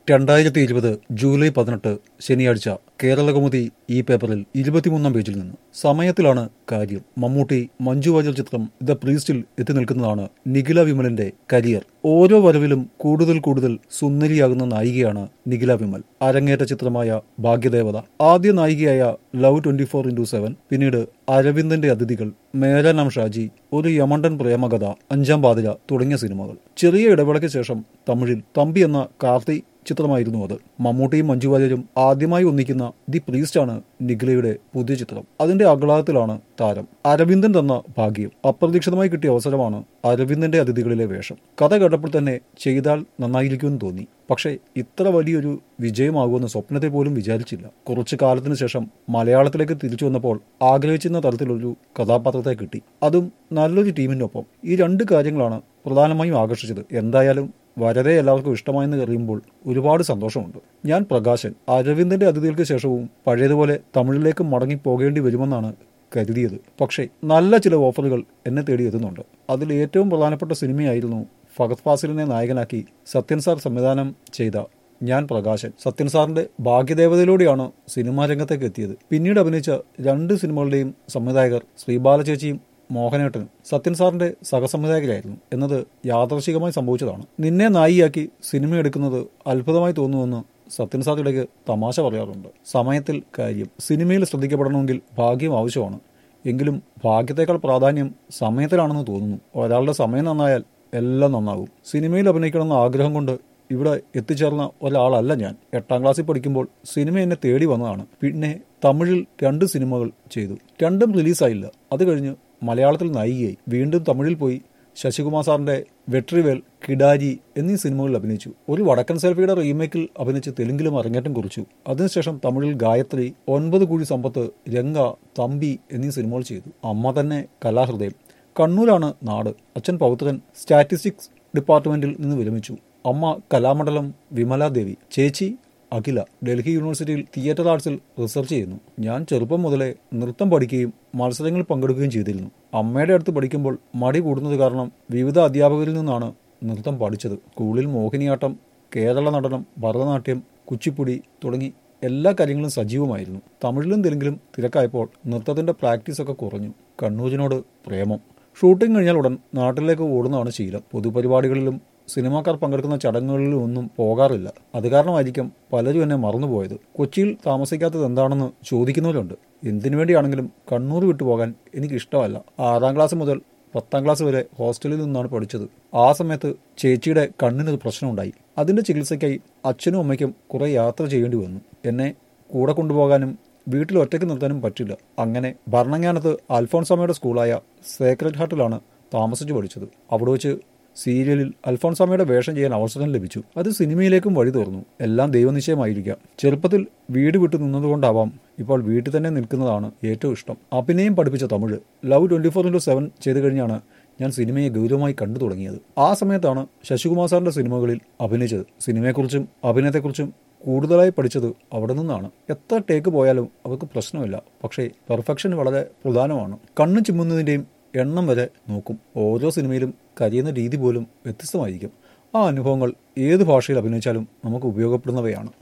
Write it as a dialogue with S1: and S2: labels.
S1: രണ്ടായിരത്തി ഇരുപത് ജൂലൈ പതിനെട്ട് ശനിയാഴ്ച കേരളകൗമുദി ഈ പേപ്പറിൽ ഇരുപത്തിമൂന്നാം പേജിൽ നിന്ന് സമയത്തിലാണ് കാര്യം മമ്മൂട്ടി മഞ്ജു വാര്യർ ചിത്രം ദ പ്രീസ്റ്റിൽ എത്തി നിൽക്കുന്നതാണ് നിഖില വിമലിന്റെ കരിയർ ഓരോ വരവിലും കൂടുതൽ കൂടുതൽ സുന്ദരിയാകുന്ന നായികയാണ് നിഖില വിമൽ അരങ്ങേറ്റ ചിത്രമായ ഭാഗ്യദേവത ആദ്യ നായികയായ love twenty four into seven പിന്നീട് അരവിന്ദന്റെ അതിഥികൾ മേര നാം ഷാജി ഒരു യമണ്ടൻ പ്രേമകഥ അഞ്ചാം പാതിര തുടങ്ങിയ സിനിമകൾ ചെറിയ ഇടവേളയ്ക്ക് ശേഷം തമിഴിൽ തമ്പി എന്ന കാർത്തി ചിത്രമായിരുന്നു അത് മമ്മൂട്ടിയും മഞ്ജു വാര്യരും ആദ്യമായി ഒന്നിക്കുന്ന ദി പ്രീസ്റ്റാണ് നിഖിലയുടെ പുതിയ ചിത്രം അതിന്റെ ആഹ്ലാദത്തിലാണ് താരം അരവിന്ദൻ തന്ന ഭാഗ്യം അപ്രതീക്ഷിതമായി കിട്ടിയ അവസരമാണ് അരവിന്ദന്റെ അതിഥികളിലെ വേഷം കഥ കേട്ടപ്പോൾ തന്നെ ചെയ്താൽ നന്നായിരിക്കുമെന്ന് തോന്നി പക്ഷേ ഇത്ര വലിയൊരു വിജയമാകുമെന്ന് സ്വപ്നത്തിൽ പോലും വിചാരിച്ചില്ല കുറച്ചു കാലത്തിന് ശേഷം മലയാളത്തിലേക്ക് തിരിച്ചു വന്നപ്പോൾ ആഗ്രഹിച്ചിരുന്ന തരത്തിലൊരു കഥാപാത്രത്തെ കിട്ടി അതും നല്ലൊരു ടീമിനൊപ്പം ഈ രണ്ട് കാര്യങ്ങളാണ് പ്രധാനമായും ആകർഷിച്ചത് എന്തായാലും വളരെ എല്ലാവർക്കും ഇഷ്ടമായെന്ന് അറിയുമ്പോൾ ഒരുപാട് സന്തോഷമുണ്ട് ഞാൻ പ്രകാശൻ അരവിന്ദന്റെ അതിഥികൾക്ക് ശേഷവും പഴയതുപോലെ തമിഴിലേക്ക് മടങ്ങി പോകേണ്ടി വരുമെന്നാണ് കരുതിയത് പക്ഷേ നല്ല ചില ഓഫറുകൾ എന്നെ തേടി എത്തുന്നുണ്ട് അതിൽ ഏറ്റവും പ്രധാനപ്പെട്ട സിനിമയായിരുന്നു ഫഹദ് ഫാസിലിനെ നായകനാക്കി സത്യൻ സാർ സംവിധാനം ചെയ്ത ഞാൻ പ്രകാശൻ സത്യൻ സാറിന്റെ ഭാഗ്യദേവതയിലൂടെയാണ് സിനിമാ രംഗത്തേക്ക് എത്തിയത് പിന്നീട് അഭിനയിച്ച രണ്ട് സിനിമകളുടെയും സംവിധായകർ ശ്രീബാലചേച്ചിയും മോഹനേട്ടൻ സത്യൻ സാറിന്റെ സഹസംവിധായകരായിരുന്നു എന്നത് യാദർശികമായി സംഭവിച്ചതാണ് നിന്നെ നായിയാക്കി സിനിമ എടുക്കുന്നത് അത്ഭുതമായി തോന്നുമെന്ന് സത്യൻ സാർ ഇടയ്ക്ക് തമാശ പറയാറുണ്ട് സമയത്തിൽ കാര്യം സിനിമയിൽ ശ്രദ്ധിക്കപ്പെടണമെങ്കിൽ ഭാഗ്യം ആവശ്യമാണ് എങ്കിലും ഭാഗ്യത്തേക്കാൾ പ്രാധാന്യം സമയത്തിലാണെന്ന് തോന്നുന്നു ഒരാളുടെ സമയം നന്നായാൽ എല്ലാം നന്നാകും സിനിമയിൽ അഭിനയിക്കണമെന്ന ആഗ്രഹം കൊണ്ട് ഇവിടെ എത്തിച്ചേർന്ന ഒരാളല്ല ഞാൻ എട്ടാം ക്ലാസ്സിൽ പഠിക്കുമ്പോൾ സിനിമ എന്നെ തേടി വന്നതാണ് പിന്നെ തമിഴിൽ രണ്ട് സിനിമകൾ ചെയ്തു രണ്ടും റിലീസായില്ല അത് കഴിഞ്ഞ് മലയാളത്തിൽ നായികയായി വീണ്ടും തമിഴിൽ പോയി ശശികുമാർ സാറിന്റെ വെട്രിവേൽ കിഡാരി എന്നീ സിനിമകളിൽ അഭിനയിച്ചു ഒരു വടക്കൻ സെൽഫിയുടെ റീമേക്കിൽ അഭിനയിച്ച് തെലുങ്കിലും അരങ്ങേറ്റം കുറിച്ചു അതിനുശേഷം തമിഴിൽ ഗായത്രി ഒൻപത് കുഴി സമ്പത്ത് രംഗ തമ്പി എന്നീ സിനിമകൾ ചെയ്തു അമ്മ തന്നെ കലാഹൃദയം കണ്ണൂരാണ് നാട് അച്ഛൻ പൗത്രൻ സ്റ്റാറ്റിസ്റ്റിക്സ് ഡിപ്പാർട്ട്മെന്റിൽ നിന്ന് വിരമിച്ചു അമ്മ കലാമണ്ഡലം വിമലാദേവി ചേച്ചി അഖില ഡൽഹി യൂണിവേഴ്സിറ്റിയിൽ തിയേറ്റർ ആർട്സിൽ റിസർച്ച് ചെയ്യുന്നു ഞാൻ ചെറുപ്പം മുതലേ നൃത്തം പഠിക്കുകയും മത്സരങ്ങളിൽ പങ്കെടുക്കുകയും ചെയ്തിരുന്നു അമ്മയുടെ അടുത്ത് പഠിക്കുമ്പോൾ മടി കൂടുന്നത് കാരണം വിവിധ അധ്യാപകരിൽ നിന്നാണ് നൃത്തം പഠിച്ചത് സ്കൂളിൽ മോഹിനിയാട്ടം കേരള നടനം ഭരതനാട്യം കുച്ചിപ്പുടി തുടങ്ങി എല്ലാ കാര്യങ്ങളും സജീവമായിരുന്നു തമിഴിലും തെലുങ്കിലും തിരക്കായപ്പോൾ നൃത്തത്തിന്റെ പ്രാക്ടീസ് ഒക്കെ കുറഞ്ഞു കണ്ണൂരിനോട് പ്രേമം ഷൂട്ടിംഗ് കഴിഞ്ഞാൽ ഉടൻ നാട്ടിലേക്ക് ഓടുന്നതാണ് ശീലം പൊതുപരിപാടികളിലും സിനിമാക്കാർ പങ്കെടുക്കുന്ന ചടങ്ങുകളിലും ഒന്നും പോകാറില്ല അത് കാരണമായിരിക്കും പലരും എന്നെ മറന്നുപോയത് കൊച്ചിയിൽ താമസിക്കാത്തത് എന്താണെന്ന് ചോദിക്കുന്നവരുണ്ട് എന്തിനു വേണ്ടിയാണെങ്കിലും കണ്ണൂർ വിട്ടു പോകാൻ എനിക്ക് ഇഷ്ടമല്ല ആറാം ക്ലാസ് മുതൽ പത്താം ക്ലാസ് വരെ ഹോസ്റ്റലിൽ നിന്നാണ് പഠിച്ചത് ആ സമയത്ത് ചേച്ചിയുടെ കണ്ണിനൊരു പ്രശ്നമുണ്ടായി അതിന്റെ ചികിത്സയ്ക്കായി അച്ഛനും അമ്മയ്ക്കും കുറെ യാത്ര ചെയ്യേണ്ടി വന്നു എന്നെ കൂടെ കൊണ്ടുപോകാനും വീട്ടിൽ ഒറ്റയ്ക്ക് നിർത്താനും പറ്റില്ല അങ്ങനെ ഭരണങ്ങാനത്ത് അൽഫോൺസാമയുടെ സ്കൂളായ സേക്രഡ് ഹാർട്ടിലാണ് താമസിച്ചു പഠിച്ചത് അവിടെ വെച്ച് സീരിയലിൽ അൽഫോൺസാമയുടെ വേഷം ചെയ്യാൻ അവസരം ലഭിച്ചു അത് സിനിമയിലേക്കും വഴി തുറന്നു എല്ലാം ദൈവനിശ്ചയമായിരിക്കാം ചെറുപ്പത്തിൽ വീട് വിട്ടു നിന്നതുകൊണ്ടാവാം ഇപ്പോൾ വീട്ടിൽ തന്നെ നിൽക്കുന്നതാണ് ഏറ്റവും ഇഷ്ടം അഭിനയം പഠിപ്പിച്ച Tamil love twenty four into seven ചെയ്തു കഴിഞ്ഞാണ് ഞാൻ സിനിമയെ ഗൗരവമായി കണ്ടു തുടങ്ങിയത് ആ സമയത്താണ് ശശികുമാർ സാറിന്റെ സിനിമകളിൽ അഭിനയിച്ചത് സിനിമയെക്കുറിച്ചും അഭിനയത്തെക്കുറിച്ചും കൂടുതലായി പഠിച്ചത് അവിടെ നിന്നാണ് എത്ര ടേക്ക് പോയാലും അവർക്ക് പ്രശ്നമില്ല പക്ഷേ പെർഫെക്ഷൻ വളരെ പ്രധാനമാണ് കണ്ണ് ചിമ്മുന്നതിൻ്റെയും എണ്ണം വരെ നോക്കും ഓരോ സിനിമയിലും കരയുന്ന രീതി പോലും വ്യത്യസ്തമായിരിക്കും ആ അനുഭവങ്ങൾ ഏത് ഭാഷയിൽ അഭിനയിച്ചാലും നമുക്ക് ഉപയോഗപ്പെടുന്നവയാണ്